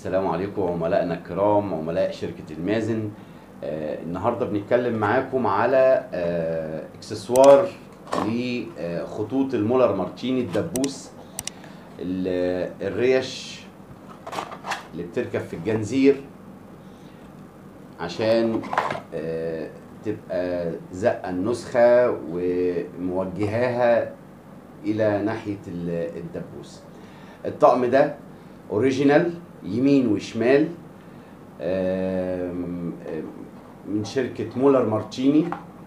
السلام عليكم عملائنا الكرام عملاء شركة المازن آه النهارده بنتكلم معاكم على آه اكسسوار لخطوط المولر مارتيني الدبوس ال- الريش اللي بتركب في الجنزير عشان آه تبقى زقة النسخة وموجهاها إلى ناحية ال- الدبوس الطقم ده اوريجينال يمين وشمال آم، آم، من شركة مولر مارتيني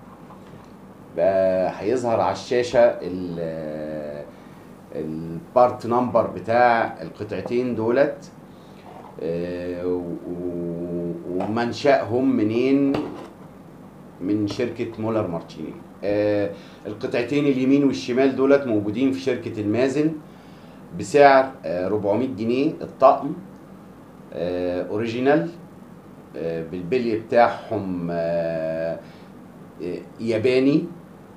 بقى هيظهر على الشاشة ال- البارت نمبر بتاع القطعتين دولت آه، و- ومنشأهم منين من شركة مولر مارتيني آه، القطعتين اليمين والشمال دولت موجودين في شركة المازن بسعر آه، 400 جنيه الطقم آه، اوريجينال آه، بالبلي بتاعهم آه، آه، ياباني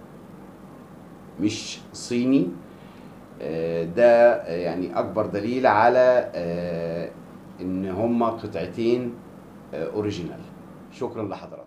مش صيني آه، ده آه، يعني اكبر دليل على آه، ان هما قطعتين آه، اوريجينال شكرا لحضراتكم